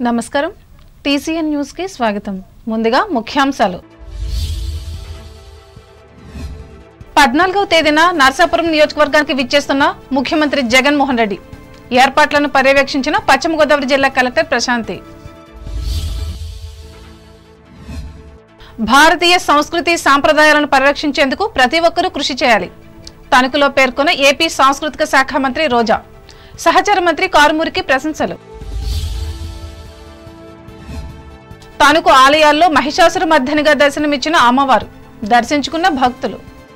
నమస్కారం టీసీఎన్ న్యూస్కి స్వాగతం ముందుగా ముఖ్యాంశాలు పద్నాలుగవ తేదీన నర్సాపురం నియోజకవర్గానికి విచ్చేస్తున్న ముఖ్యమంత్రి జగన్మోహన్ రెడ్డి ఏర్పాట్లను పర్యవేక్షించిన పశ్చిమ గోదావరి జిల్లా కలెక్టర్ ప్రశాంతి భారతీయ సంస్కృతి సాంప్రదాయాలను పరిరక్షించేందుకు ప్రతి ఒక్కరూ కృషి చేయాలి తణుకులో పేర్కొన్న ఏపీ సాంస్కృతిక శాఖ మంత్రి రోజా సహచర మంత్రి కారుమూరికి ప్రశంసలు తణుకు ఆలయాల్లో మహిషాసుర మర్ధనిగా దర్శనమిచ్చిన అమ్మవారు దర్శించుకున్న భక్తులు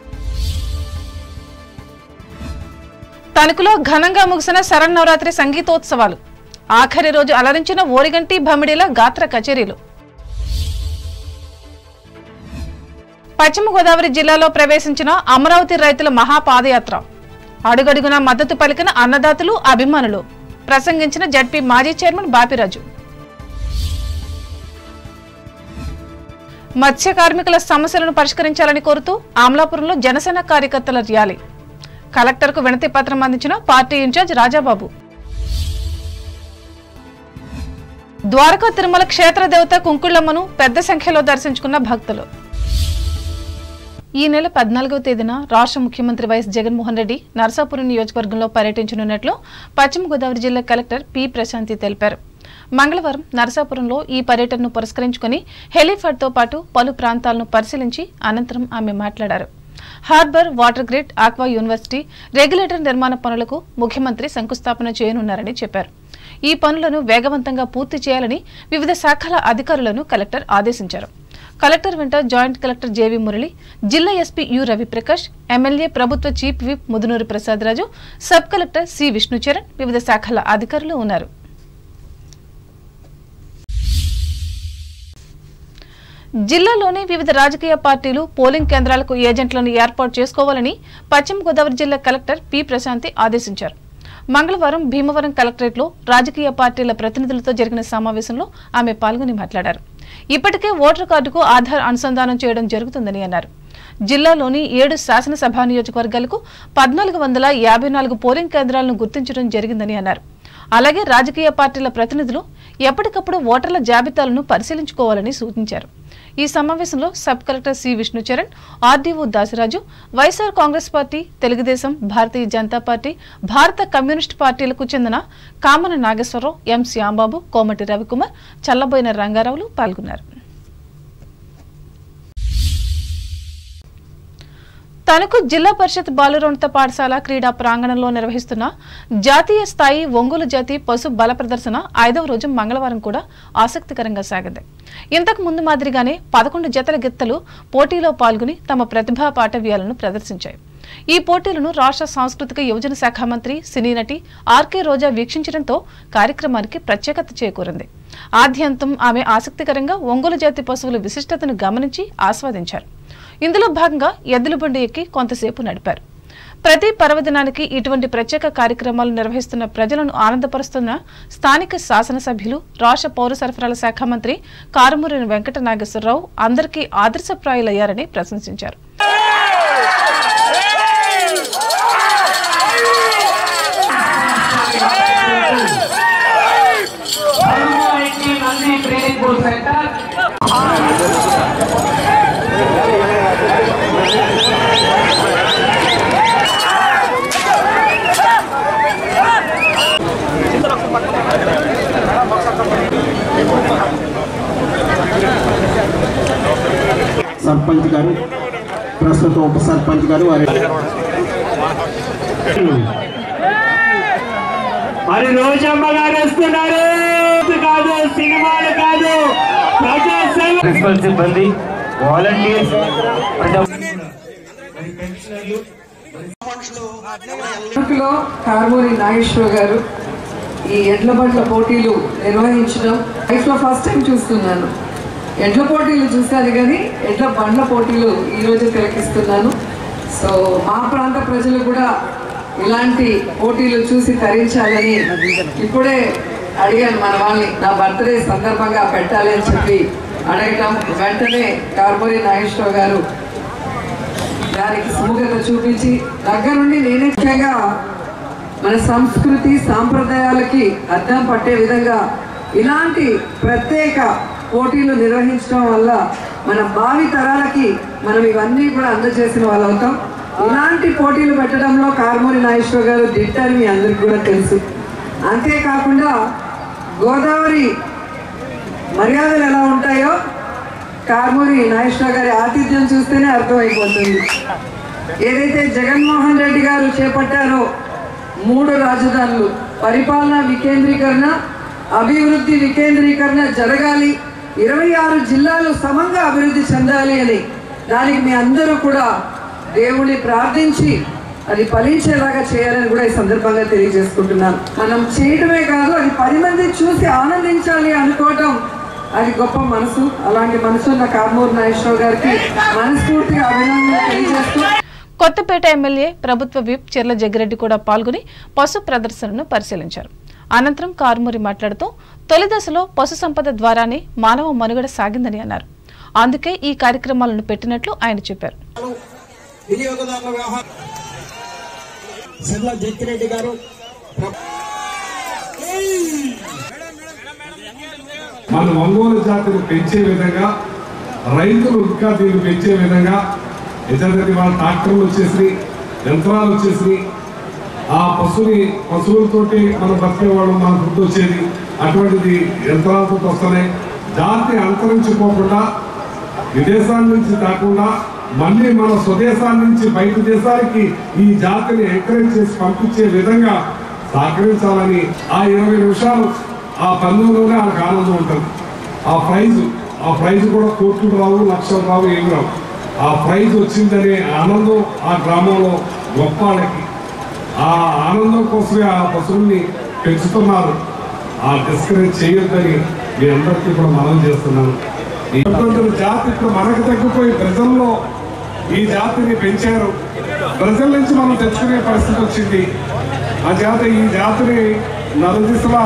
తణుకులో ఘనంగా ముగిసిన శరన్నవరాత్రి సంగీతోత్సవాలు ఆఖరి రోజు అలరించిన ఓరిగంటి భమిడిల గాత్ర కచేరీలు పశ్చిమ గోదావరి జిల్లాలో ప్రవేశించిన అమరావతి రైతుల మహాపాదయాత్ర అడుగడుగున మద్దతు పలికిన అన్నదాతలు అభిమానులు ప్రసంగించిన జడ్పీ మాజీ చైర్మన్ బాపిరాజు మత్స్య కార్మికుల సమస్యలను పరిష్కరించాలని కోరుతూ ఆమ్లాపురంలో జనసేన కార్యకర్తల ర్యాలీ కలెక్టర్కు వినతి పత్రం అందించిన పార్టీ ఇన్ఛార్జ్ రాజాబాబు ద్వారకా తిరుమల క్షేత్ర దేవత కుంకుళ్లమ్మను పెద్ద సంఖ్యలో దర్శించుకున్న భక్తులు ఈ నెల పద్నాలుగవ తేదీన రాష్ట్ర ముఖ్యమంత్రి వైఎస్ జగన్మోహన్ రెడ్డి నరసాపురం నియోజకవర్గంలో పర్యటించనున్నట్లు పశ్చిమ గోదావరి జిల్లా కలెక్టర్ పి ప్రశాంతి తెలిపారు మంగళవారం నరసాపురంలో ఈ పర్యటనను పురస్కరించుకుని హెలీఫాడ్తో పాటు పలు ప్రాంతాలను పరిశీలించి అనంతరం ఆమె మాట్లాడారు harbour water grid aqua university regulator నిర్మాణ పనులకు ముఖ్యమంత్రి శంకుస్థాపన చేయనున్నారని చెప్పారు ఈ పనులను వేగవంతంగా పూర్తి చేయాలని వివిధ శాఖల అధికారులను కలెక్టర్ ఆదేశించారు కలెక్టర్ వెంట జాయింట్ కలెక్టర్ జేవి మురళి జిల్లా ఎస్పీ యు రవిప్రకాష్ ఎమ్మెల్యే ప్రభుత్వ chief whip Mudunuri Prasadaraju sub collector C Vishnucharan వివిధ శాఖల అధికారులు ఉన్నారు జిల్లాలోని వివిధ రాజకీయ పార్టీలు పోలింగ్ కేంద్రాలకు ఏజెంట్లను ఏర్పాటు చేసుకోవాలని పశ్చిమ గోదావరి జిల్లా కలెక్టర్ పి ప్రశాంతి ఆదేశించారు మంగళవారం భీమవరం కలెక్టరేట్లో రాజకీయ పార్టీల ప్రతినిధులతో జరిగిన సమావేశంలో ఆమె పాల్గొని మాట్లాడారు ఇప్పటికే ఓటర్ కార్డుకు ఆధార్ అనుసంధానం చేయడం జరుగుతుందని అన్నారు జిల్లాలోని ఏడు శాసనసభ నియోజకవర్గాలకు పద్నాలుగు వందల యాభై నాలుగు పోలింగ్ కేంద్రాలను గుర్తించడం జరిగిందని అన్నారు అలాగే రాజకీయ పార్టీల ప్రతినిధులు ఎప్పటికప్పుడు ఓటర్ల జాబితాలను పరిశీలించుకోవాలని సూచించారు ఈ సమావేశంలో sub collector C Vishnucharan RDO Dasaraju YSR Congress party Telugu Desam Bharatiya Janata party భారత కమ్యూనిస్ట్ పార్టీలకు చెందిన కామన నాగేశ్వరరావు ఎం శ్యాంబాబు కోమటి రవికుమార్ చల్లబోయిన రంగారావులు పాల్గొన్నారు తణుకు జిల్లా పరిషత్ బాలురోన్నత పాఠశాల క్రీడా ప్రాంగణంలో నిర్వహిస్తున్న జాతీయ స్థాయి ఒంగోలు జాతి పశు బల ప్రదర్శన ఐదవ రోజు మంగళవారం కూడా ఆసక్తికరంగా సాగింది ఇంతకు ముందు మాదిరిగానే పదకొండు జతల గిత్తలు పోటీలో పాల్గొని తమ ప్రతిభా పాఠవ్యాలను ప్రదర్శించాయి ఈ పోటీలను రాష్ట్ర సాంస్కృతిక యువజన శాఖ మంత్రి సినీ నటి ఆర్కే రోజా వీక్షించడంతో కార్యక్రమానికి ప్రత్యేకత చేకూరింది ఆద్యంతం ఆమె ఆసక్తికరంగా ఒంగోలు జాతి పశువుల విశిష్టతను గమనించి ఆస్వాదించారు ఇందులో భాగంగా ఎద్దుల బండి ఎక్కి కొంతసేపు నడిపారు ప్రతి పర్వదినానికి ఇటువంటి ప్రత్యేక కార్యక్రమాలు నిర్వహిస్తున్న ప్రజలను ఆనందపరుస్తున్న స్థానిక శాసనసభ్యులు రాష్ట్ర పౌర సరఫరాల శాఖ మంత్రి కారుమూరిని వెంకట నాగేశ్వరరావు అందరికీ ఆదర్శప్రాయులయ్యారని ప్రశంసించారు ధర్మారెడ్డి నంది ట్రైనింగ్ సెంటర్ సర్పంచ్ గారు ప్రస్తుత ఉప సర్పంచ్ గారు వారి మరి రోజమ్మ గారు వస్తున్నారు కాదు సినిమాలు కాదు ప్రజాసేవ ప్రిన్సిపల్ సిబ్బంది వాలంటీర్స్ ప్రజా లో కార్మూరి నాగేశ్వర గారు ఈ ఎడ్ల బండ్ల పోటీలు నిర్వహించడం లైఫ్లో ఫస్ట్ టైం చూస్తున్నాను ఎడ్ల పోటీలు చూశాను కానీ ఎడ్ల బండ్ల పోటీలు ఈరోజు తిలకిస్తున్నాను సో మా ప్రాంత ప్రజలు కూడా ఇలాంటి పోటీలు చూసి తరించాలని ఇప్పుడే అడిగాను మన వాళ్ళని నా బర్త్డే సందర్భంగా పెట్టాలి అని చెప్పి అడగటం వెంటనే కార్మూరి నాగేశ్వర గారు దానికి సుముఖత చూపించి దగ్గరుండి నేనే ముఖ్యంగా మన సంస్కృతి సాంప్రదాయాలకి అద్దం పట్టే విధంగా ఇలాంటి ప్రత్యేక పోటీలు నిర్వహించడం వల్ల మన భావి తరాలకి మనం ఇవన్నీ కూడా అందజేసిన వాళ్ళు అవుతాం ఇలాంటి పోటీలు పెట్టడంలో కార్మూరి నాగేశ్వర గారు దిట్టని మీ అందరికి కూడా తెలుసు అంతేకాకుండా గోదావరి మర్యాదలు ఎలా ఉంటాయో కార్మూరి నాగేశ్వర గారి ఆతిథ్యం చూస్తేనే అర్థమైపోతుంది ఏదైతే జగన్మోహన్ రెడ్డి గారు చేపట్టారో మూడు రాజధానులు పరిపాలన వికేంద్రీకరణ అభివృద్ధి వికేంద్రీకరణ జరగాలి ఇరవై ఆరు జిల్లాలు సమంగా అభివృద్ధి చెందాలి అని దానికి మీ అందరూ కూడా దేవుణ్ణి ప్రార్థించి అది ఫలించేలాగా చేయాలని కూడా ఈ సందర్భంగా తెలియజేసుకుంటున్నాను మనం చేయడమే కాదు అది పది మంది చూసి ఆనందించాలి అనుకోవటం అది గొప్ప మనసు అలాంటి మనసు ఉన్న కార్మూర్ నాగేశ్వరరావు గారికి మనస్ఫూర్తిగా అభినందనలు తెలియజేస్తూ కొత్తపేట ఎమ్మెల్యే ప్రభుత్వ విప్ చెర్ల జగ్గిరెడ్డి కూడా పాల్గొని పశు ప్రదర్శనను పరిశీలించారు అనంతరం కారుమూరి మాట్లాడుతూ తొలి దశలో పశు సంపద ద్వారానే మానవ మనుగడ సాగిందని అన్నారు అందుకే ఈ కార్యక్రమాలను పెట్టినట్లు ఆయన చెప్పారు వినియోగదారుల వ్యవహారం సిర్ల జక్కిరెడ్డి గారు మన ఒంగోలు జాతిని పెంచే విధంగా రైతులు ఇంకా దీన్ని పెంచే విధంగా ఎందుకంటే వాళ్ళ ట్రాక్టర్లు వచ్చేసి యంత్రాలు వచ్చేసి ఆ పశువుని పశువులతోటి మనం బతికేవాళ్ళం మనకు గుర్తొచ్చేది అటువంటిది యంత్రాలతో వస్తున్నాయి జాతి అంతరించిపోకుండా విదేశాల నుంచి కాకుండా మళ్ళీ మన స్వదేశాల నుంచి బయట దేశాలకి ఈ జాతిని ఎంకరేజ్ చేసి పంపించే విధంగా సహకరించాలని ఆ ఇరవై నిమిషాలు ఆ పందెంలోనే వాళ్ళకి ఆనందం ఉంటుంది ఆ ప్రైజ్ ఆ ప్రైజ్ కూడా కోట్లు రావు లక్షలు రావు ఏమి రావు ఆ ప్రైజ్ వచ్చిందనే ఆనందం ఆ గ్రామంలో గొప్ప వాళ్ళకి ఆ ఆనందం కోసమే ఆ పశువుల్ని పెంచుతున్నారు ఆ డిస్కరేజ్ చేయొద్దని మీ అందరికీ కూడా మనం చేస్తున్నాను ఈ జాతి ఇప్పుడు మనకు తగ్గిపోయి ప్రజల్లో ఈ జాతిని పెంచారు ప్రజల నుంచి మనం తెచ్చుకునే పరిస్థితి వచ్చింది ఆ జాతి ఈ జాతిని నలుదిశలా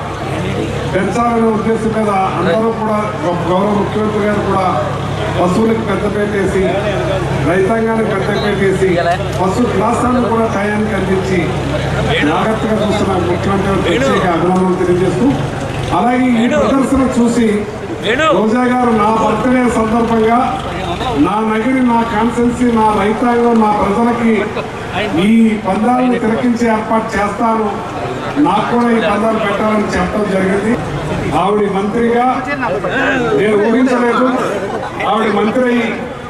పెంచాలనే ఉద్దేశం మీద అందరూ కూడా గొప్ప గౌరవ ముఖ్యమంత్రి గారు కూడా పశువులకు పెద్దపేట వేసి రైతాంగానికి పెద్దపేట వేసి పశు రాష్ట్రాన్ని కూడా టయానికి అందించి జాగ్రత్తగా చూస్తున్న ముఖ్యమంత్రి గారికి ప్రత్యేక అభినందనలు తెలియజేస్తూ అలాగే ఈ ప్రదర్శన చూసి రోజా గారు నా బర్త్డే సందర్భంగా నా నగిరి నా కాన్సెన్సీ నా రైతాంగం నా ప్రజలకి ఈ పందాలను తిలకించే ఏర్పాటు చేస్తాను నాకు కూడా ఈ పందాలు పెట్టాలని చెప్పడం జరిగింది ఆవిడ మంత్రిగా నేను ఊహించలేదు ఆవిడ మంత్రి అయ్యి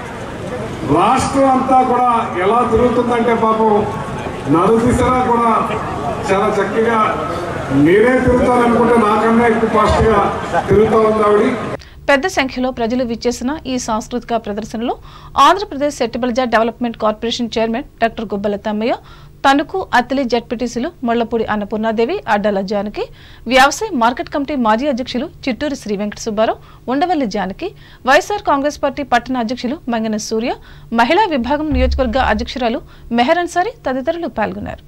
రాష్ట్రం అంతా కూడా ఎలా తిరుగుతుందంటే పాపం నలుదిశలా కూడా చాలా చక్కగా నేనే తిరుగుతాననుకుంటే నాకన్నా ఎక్కువ ఫాస్ట్గా తిరుగుతూ ఉంది ఆవిడ పెద్ద సంఖ్యలో ప్రజలు విచ్చేసిన ఈ సాంస్కృతిక ప్రదర్శనలో Andhra Pradesh Settibalija development corporation chairman doctor Gubbala Tammayya Tanuku Attili జడ్పీటీసీలు ముళ్లపూడి అన్నపూర్ణాదేవి అడ్డాల జానకి వ్యవసాయ మార్కెట్ కమిటీ మాజీ అధ్యక్షులు Chitturi Sri Venkata Subbarao Undavalli Janaki YSR Congress party పట్టణ అధ్యక్షులు మంగన సూర్య మహిళా విభాగం నియోజకవర్గ అధ్యక్షురాలు మెహర్ అన్సారీ తదితరులు పాల్గొన్నారు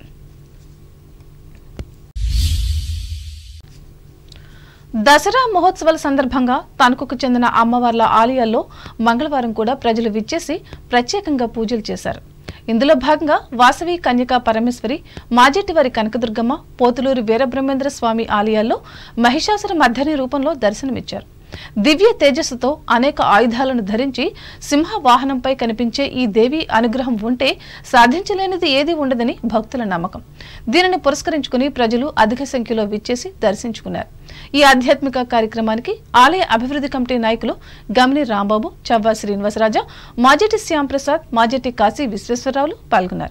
దసరా మహోత్సవాల సందర్భంగా తణుకుకు చెందిన అమ్మవార్ల ఆలయాల్లో మంగళవారం కూడా ప్రజలు విచ్చేసి ప్రత్యేకంగా పూజలు చేశారు ఇందులో భాగంగా వాసవి కన్యకా పరమేశ్వరి మాజెట్టివారి కనకదుర్గమ్మ పోతులూరు వీరబ్రహ్మేంద్ర స్వామి ఆలయాల్లో మహిషాసుర మర్ధని రూపంలో దర్శనమిచ్చారు దివ్య తేజస్సుతో అనేక ఆయుధాలను ధరించి సింహ వాహనంపై కనిపించే ఈ దేవి అనుగ్రహం ఉంటే సాధించలేనిది ఏదీ ఉండదని భక్తుల నమ్మకం దీనిని పురస్కరించుకుని ప్రజలు అధిక సంఖ్యలో విచ్చేసి దర్శించుకున్నారు ఈ ఆధ్యాత్మిక కార్యక్రమానికి ఆలయ అభివృద్ధి కమిటీ నాయకులు గమిని రాంబాబు చవ్వా శ్రీనివాసరాజా మాజెటి శ్యాంప్రసాద్ మాజెటి కాశీ విశ్వేశ్వరరావులు పాల్గొన్నారు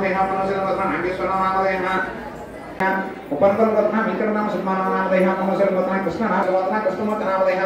నామధేయ మనోజన వదన నాగేశ్వర నామధేయ ఉపంతం వదన మిత్ర నామ సన్మాన నామధేయ మనోజన వదన కృష్ణ నామ వదన కృష్ణమూర్తి నామధేయ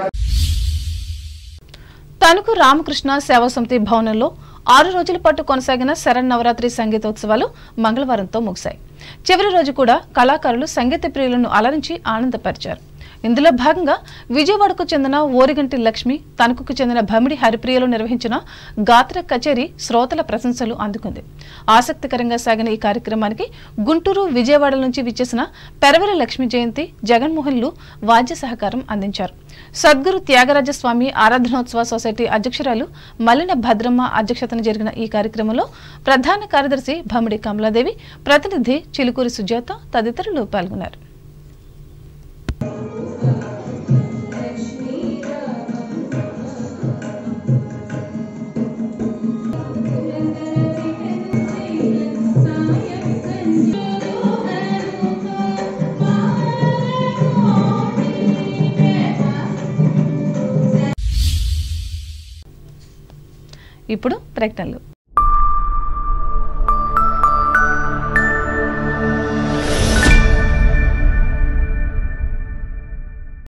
తణుకు రామకృష్ణ సేవా సమితి భవనంలో ఆరు రోజుల పాటు కొనసాగిన శరన్నవరాత్రి సంగీతోత్సవాలు మంగళవారంతో ముగిశాయి చివరి రోజు కూడా కళాకారులు సంగీత ప్రియులను అలరించి ఆనందపరిచారు ఇందులో భాగంగా విజయవాడకు చెందిన ఓరిగంటి లక్ష్మి తణుకుకు చెందిన భమిడి హరిప్రియలు నిర్వహించిన గాత్ర కచేరీ శ్రోతల ప్రశంసలు అందుకుంది ఆసక్తికరంగా సాగిన ఈ కార్యక్రమానికి గుంటూరు విజయవాడ నుంచి విచ్చేసిన పెరవెల లక్ష్మీ జయంతి జగన్మోహన్లు వాద్య సహకారం అందించారు సద్గురు త్యాగరాజ స్వామి ఆరాధనోత్సవ సొసైటీ అధ్యక్షురాలు మల్లిన భద్రమ్మ అధ్యక్షతన జరిగిన ఈ కార్యక్రమంలో ప్రధాన కార్యదర్శి భమిడి కమలాదేవి ప్రతినిధి చిలుకూరి సుజాత తదితరులు పాల్గొన్నారు ఇప్పుడు ప్రకటనలు